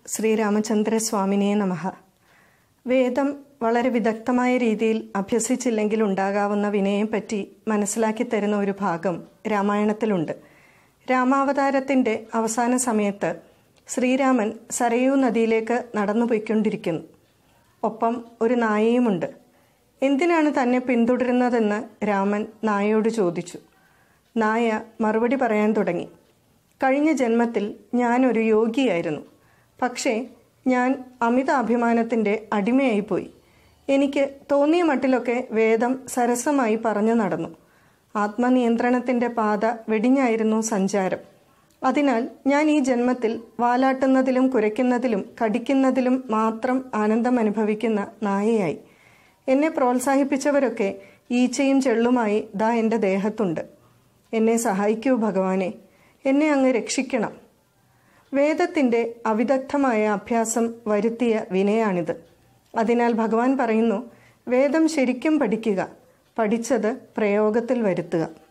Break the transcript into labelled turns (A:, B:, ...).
A: ശ്രീരാമചന്ദ്രസ്വാമിനെ നമഃ വേദം വളരെ വിദഗ്ധമായ രീതിയിൽ അഭ്യസിച്ചില്ലെങ്കിൽ ഉണ്ടാകാവുന്ന വിനയെപ്പറ്റി മനസ്സിലാക്കി തരുന്ന ഒരു ഭാഗം രാമായണത്തിലുണ്ട് രാമാവതാരത്തിൻ്റെ അവസാന സമയത്ത് ശ്രീരാമൻ സരയൂ നദിയിലേക്ക് നടന്നു പോയിക്കൊണ്ടിരിക്കുന്നു ഒപ്പം ഒരു നായയുമുണ്ട് എന്തിനാണ് തന്നെ പിന്തുടരുന്നതെന്ന് രാമൻ നായയോട് ചോദിച്ചു നായ മറുപടി പറയാൻ തുടങ്ങി കഴിഞ്ഞ ജന്മത്തിൽ ഞാനൊരു യോഗിയായിരുന്നു പക്ഷേ ഞാൻ അമിത അഭിമാനത്തിൻ്റെ അടിമയായിപ്പോയി എനിക്ക് തോന്നിയ മട്ടിലൊക്കെ വേദം സരസമായി പറഞ്ഞു നടന്നു ആത്മനിയന്ത്രണത്തിൻ്റെ പാത വെടിഞ്ഞായിരുന്നു സഞ്ചാരം അതിനാൽ ഞാൻ ഈ ജന്മത്തിൽ വാലാട്ടുന്നതിലും കുരയ്ക്കുന്നതിലും കടിക്കുന്നതിലും മാത്രം ആനന്ദം അനുഭവിക്കുന്ന നായയായി എന്നെ പ്രോത്സാഹിപ്പിച്ചവരൊക്കെ ഈച്ചയും ചെള്ളുമായി ദാ എൻ്റെ ദേഹത്തുണ്ട് എന്നെ സഹായിക്കൂ ഭഗവാനെ എന്നെ അങ്ങ് രക്ഷിക്കണം വേദത്തിൻ്റെ അവിദഗ്ധമായ അഭ്യാസം വരുത്തിയ വിനയാണിത് അതിനാൽ ഭഗവാൻ പറയുന്നു വേദം ശരിക്കും പഠിക്കുക പഠിച്ചത് പ്രയോഗത്തിൽ വരുത്തുക